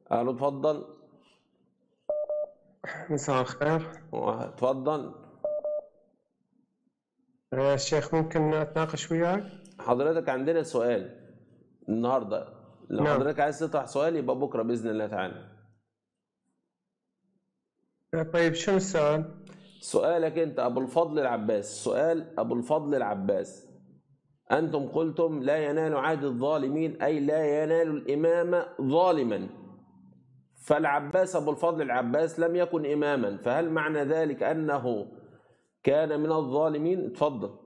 الو اتفضل مساء الخير اتفضل آه، شيخ ممكن أتناقش وياك؟ حضرتك عندنا سؤال النهارده لو نعم. حضرتك عايز تطرح سؤال يبقى بكره باذن الله تعالى آه، طيب شنو السؤال؟ سؤالك انت ابو الفضل العباس سؤال ابو الفضل العباس انتم قلتم لا ينال عهد الظالمين اي لا ينال الامام ظالما فالعباس ابو الفضل العباس لم يكن اماما فهل معنى ذلك انه كان من الظالمين اتفضل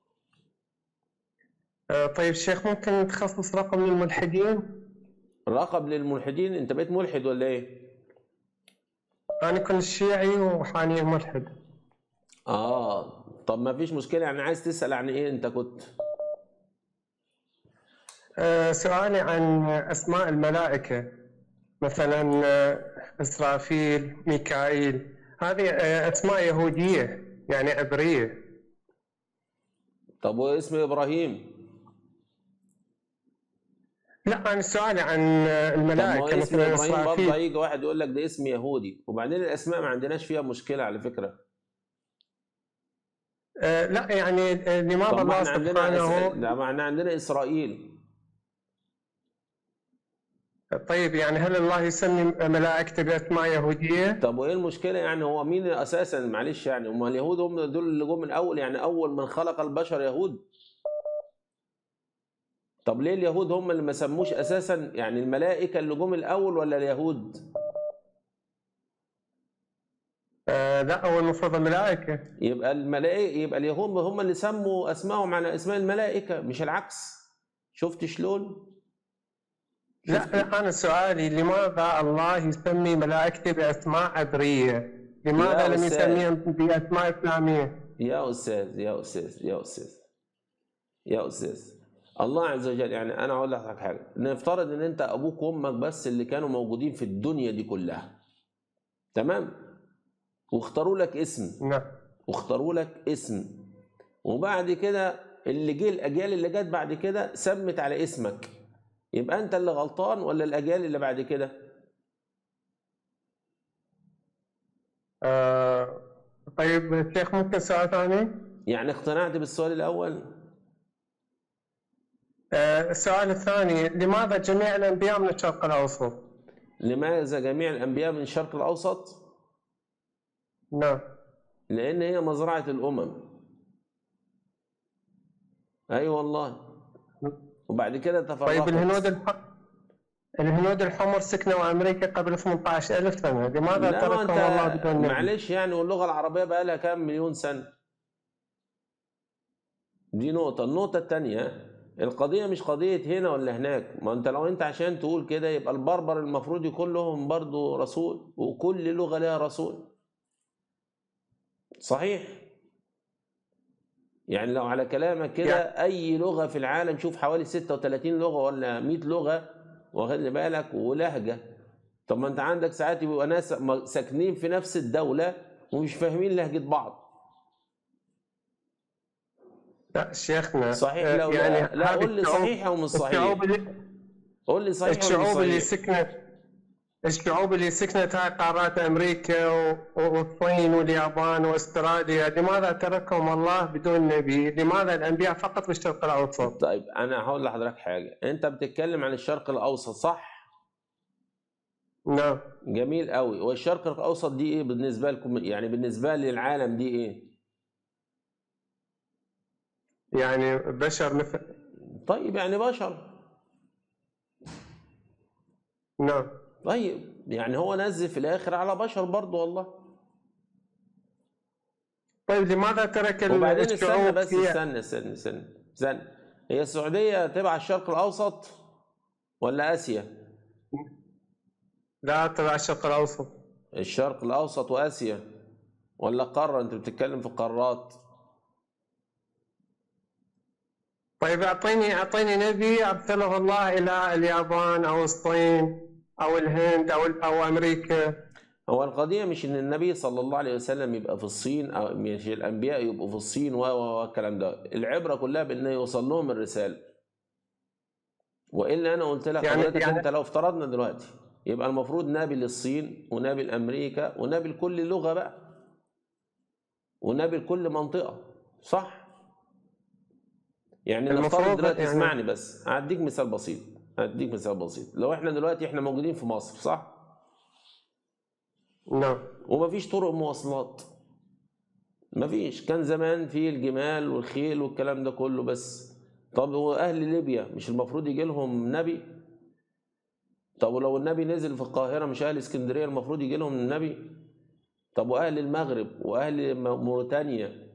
آه، طيب شيخ ممكن تخصص رقم للملحدين؟ رقب للملحدين انت بقيت ملحد ولا ايه أنا كنت شيعي وحاليا ملحد اه طب ما فيش مشكله يعني عايز تسال عن ايه انت كنت آه، سؤالي عن أسماء الملائكة مثلا آه، إسرافيل ميكائيل هذه آه، أسماء يهودية يعني عبرية طب واسم ابراهيم لا أنا سؤالي عن آه، طب ما هو الملائكة اسم مثلا ابراهيم برضه إسرافيل هيجي واحد يقول لك ده اسم يهودي وبعدين الاسماء ما عندناش فيها مشكله على فكره آه، لا يعني آه، لماذا طب ما الله احنا عندنا سبحانه إس... ده ما احنا عندنا اسرائيل طيب يعني هل الله يسمي ملائكته بأسماء يهودية؟ طب وايه المشكله يعني هو مين اساسا معلش يعني هم اليهود هم دول اللي جم الاول يعني اول من خلق البشر يهود طب ليه اليهود هم اللي ما سموش اساسا يعني الملائكه اللي جم الاول ولا اليهود آه لا هو المفروض الملائكة يبقى الملائكه يبقى اليهود هم اللي سموا اسمائهم على اسماء الملائكه مش العكس شفت شلون لا شفت لا أنا سؤالي لماذا الله يسمي ملائكته بأسماء عبرية؟ لماذا يا لم أستاذ. يسميهم بأسماء إسلامية؟ يا استاذ يا استاذ يا استاذ يا استاذ الله عز وجل يعني انا اقول لك حاجه نفترض ان انت ابوك وامك بس اللي كانوا موجودين في الدنيا دي كلها تمام واختاروا لك اسم نعم واختاروا لك اسم وبعد كده اللي جه الاجيال اللي جت بعد كده سمت على اسمك يبقى انت اللي غلطان ولا الاجيال اللي بعد كده آه طيب شيخ ممكن سؤال ثاني؟ يعني اقتنعت بالسؤال الاول آه السؤال الثاني لماذا جميع الأنبياء من الشرق الأوسط؟ لماذا جميع الانبياء من الشرق الاوسط نعم لان هي مزرعه الامم اي أيوة والله وبعد كده تفرقت طيب الهنود الح... الهنود الحمر سكنوا أمريكا قبل 18000 سنة لماذا لا ما تركهم الله انت بدون نبي؟ معلش يعني واللغه العربيه بقى لها كام مليون سنه دي نقطه النقطه الثانيه القضيه مش قضيه هنا ولا هناك ما انت لو انت عشان تقول كده يبقى البربر المفروض يكون لهم برضو رسول وكل لغه لها رسول صحيح يعني لو على كلامك كده اي لغه في العالم شوف حوالي 36 لغه ولا 100 لغه واخد لي بالك ولهجه طب ما انت عندك ساعات يبقى ناس م- ساكنين في نفس الدوله ومش فاهمين لهجه بعض لا شيخنا صحيح آه، لو يعني لا, لا هذه قول لي الشعوب- صحيح او مش صحيح الشعوب اللي قول لي صحيح ولا مش الشعوب اللي صحيح سكنت الشعوب اللي سكنت هاي قارات امريكا و- والصين واليابان واستراليا لماذا تركهم الله بدون نبي؟ لماذا الانبياء فقط بالشرق الاوسط؟ طيب انا هقول لحضرتك حاجه انت بتتكلم عن الشرق الاوسط صح نعم جميل قوي والشرق الاوسط دي ايه بالنسبه لكم يعني بالنسبه للعالم دي ايه يعني بشر مثل طيب يعني بشر نعم طيب يعني هو نزل في الاخر على بشر برضه والله طيب لماذا ترك ال- وبعدين استنى الشعوب بس هي استنى استنى استنى استنى هي السعوديه تبع الشرق الاوسط ولا اسيا لا تبع الشرق الاوسط الشرق الاوسط واسيا ولا قاره انت بتتكلم في قارات طيب اعطيني اعطيني نبي ارسله الله الى اليابان او الصين او الهند او او امريكا هو القضية مش إن النبي صلى الله عليه وسلم يبقى في الصين أو مش الأنبياء يبقوا في الصين و و والكلام ده، العبرة كلها بإن يوصل لهم الرسالة. وإلا أنا قلت لك يعني- حضرتك يعني- أنت لو افترضنا دلوقتي يبقى المفروض نبي للصين ونبي لامريكا ونبي لكل لغه بقى ونبي لكل منطقه صح يعني نفترض المفروض دلوقتي يعني- اسمعني بس هديك مثال بسيط هديك مثال بسيط لو احنا دلوقتي احنا موجودين في مصر صح نعم ومفيش طرق مواصلات مفيش كان زمان في الجمال والخيل والكلام ده كله بس طب هو اهل ليبيا مش المفروض يجي لهم نبي طب ولو النبي نزل في القاهره مش اهل اسكندريه المفروض يجي لهم النبي طب واهل المغرب واهل م- موريتانيا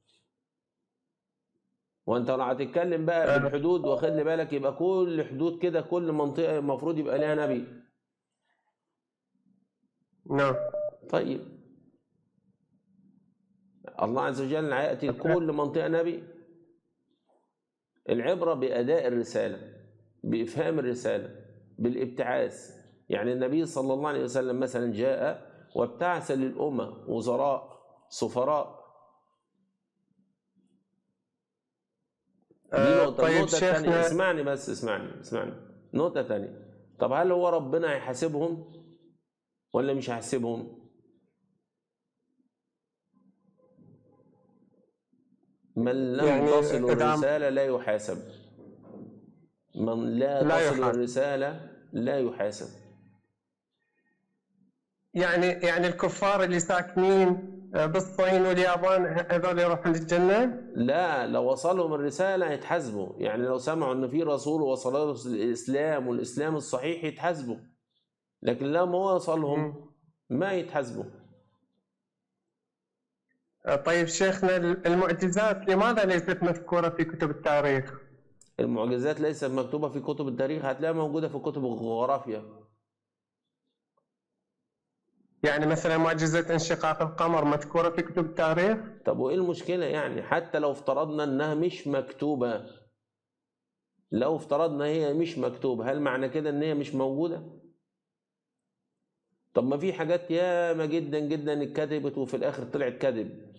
وانت لو هتتكلم بقى أه. بالحدود واخد لي بالك يبقى كل حدود كده كل منطقه المفروض يبقى لها نبي نعم طيب الله عز وجل هيأتي لكل منطقة نبي العبرة بأداء الرسالة بإفهام الرسالة بالابتعاث يعني النبي صلى الله عليه وسلم مثلا جاء وابتعث للأمة وزراء سفراء دي آه، نقطة طيب النقطة الثانية شيخنا اسمعني بس اسمعني اسمعني نقطة ثانية طب هل هو ربنا هيحاسبهم ولا مش هيحاسبهم؟ من لم يعني تصل إذا عم- الرسالة لا يحاسب من لا, لا تصل يحاسب. الرسالة لا يحاسب يعني يعني الكفار اللي ساكنين آه، بالصين واليابان هذول يروحون للجنة؟ لا لو وصلهم الرسالة يتحاسبوا يعني لو سمعوا ان في رسول وصل له الاسلام والاسلام الصحيح يتحاسبوا لكن لما وصلهم مم. ما يتحاسبوا آه، طيب شيخنا المعجزات لماذا ليست مذكورة في كتب التاريخ؟ المعجزات ليست مكتوبة في كتب التاريخ هتلاقيها موجودة في كتب الجغرافيا يعني مثلا معجزة انشقاق القمر مذكورة في كتب التاريخ؟ طب وايه المشكلة يعني حتى لو افترضنا انها مش مكتوبة لو افترضنا هي مش مكتوبة هل معنى كده ان هي مش موجودة طب ما في حاجات ياما جدا جدا اتكتبت وفي الاخر طلعت كذب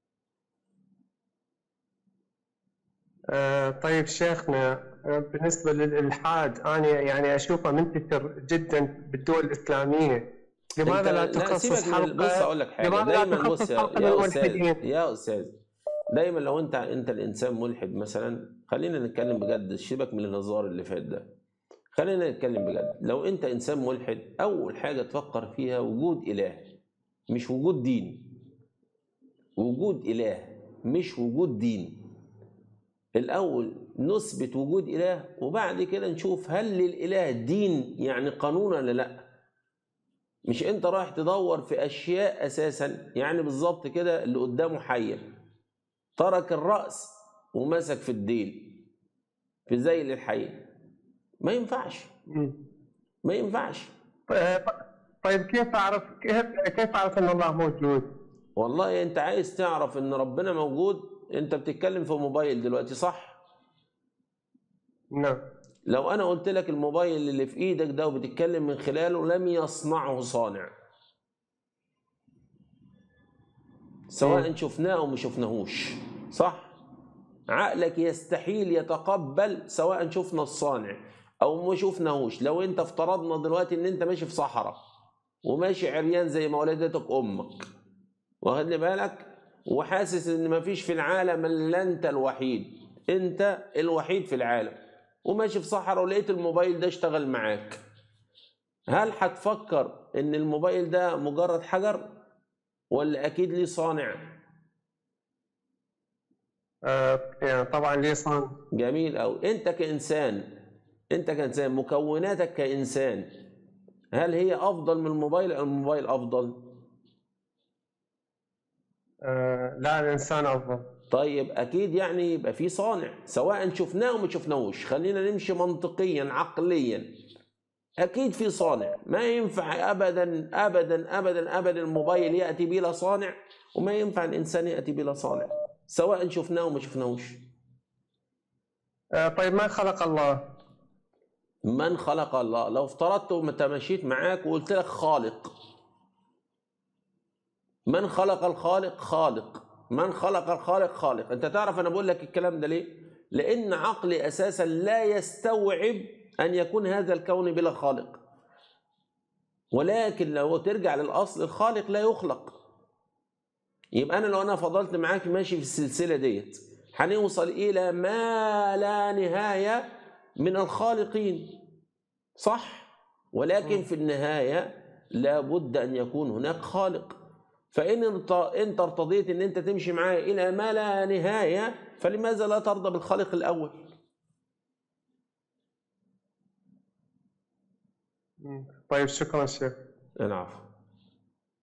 آه، طيب شيخنا آه، بالنسبة للإلحاد أنا يعني أشوفه منتشر جدا بالدول الإسلامية لماذا لا انت- تخصص سيبك من- بص حلقة اقول لك حاجه لماذا لا دايما بص تخصص يا, حلقة يا استاذ للملحدين؟ يا استاذ دايما لو انت انت الانسان ملحد مثلا خلينا نتكلم بجد سيبك من الهزار اللي فات ده خلينا نتكلم بجد لو انت انسان ملحد اول حاجه تفكر فيها وجود اله مش وجود دين وجود اله مش وجود دين الاول نثبت وجود اله وبعد كده نشوف هل للاله دين يعني قانون ولا لا مش انت رايح تدور في اشياء اساسا يعني بالظبط كده اللي قدامه حيه ترك الراس ومسك في الديل في زي الحيه ما ينفعش مم. ما ينفعش آه، طيب كيف أعرف كيف كيف أعرف أن الله موجود؟ والله انت عايز تعرف ان ربنا موجود انت بتتكلم في موبايل دلوقتي صح نعم لو انا قلت لك الموبايل اللي في ايدك ده وبتتكلم من خلاله لم يصنعه صانع سواء مم. شفناه او ما شفناهوش صح عقلك يستحيل يتقبل سواء شفنا الصانع او ما شفناهوش لو انت افترضنا دلوقتي ان انت ماشي في صحراء وماشي عريان زي ما ولدتك امك واخد لي بالك وحاسس ان مفيش في العالم الا انت الوحيد انت الوحيد في العالم وماشي في صحراء ولقيت الموبايل ده اشتغل معاك هل هتفكر ان الموبايل ده مجرد حجر ولا اكيد ليه صانع آه، يعني طبعا لي صان جميل أوي أنت كإنسان أنت كإنسان مكوناتك كإنسان هل هي أفضل من الموبايل أو الموبايل أفضل؟ آه، لا الإنسان أفضل طيب أكيد يعني يبقى في صانع سواء شفناه أو ما شفناهوش خلينا نمشي منطقيا عقليا أكيد في صانع ما ينفع أبدا أبدا أبدا أبدا الموبايل يأتي بلا صانع وما ينفع الإنسان يأتي بلا صانع سواء شفناه أو ما شفناهوش آه، طيب ما خلق الله من خلق الله لو افترضت وانت مشيت معاك وقلت لك خالق من خلق الخالق خالق من خلق الخالق خالق انت تعرف انا بقول لك الكلام ده ليه لان عقلي اساسا لا يستوعب ان يكون هذا الكون بلا خالق ولكن لو ترجع للاصل الخالق لا يخلق يبقى انا لو انا فضلت معاك ماشي في السلسله ديت هنوصل الى ما لا نهايه من الخالقين صح ولكن في النهايه لابد ان يكون هناك خالق فان انت انت ارتضيت ان انت تمشي معايا الى ما لا نهايه فلماذا لا ترضى بالخالق الاول طيب شكرا شيخ العفو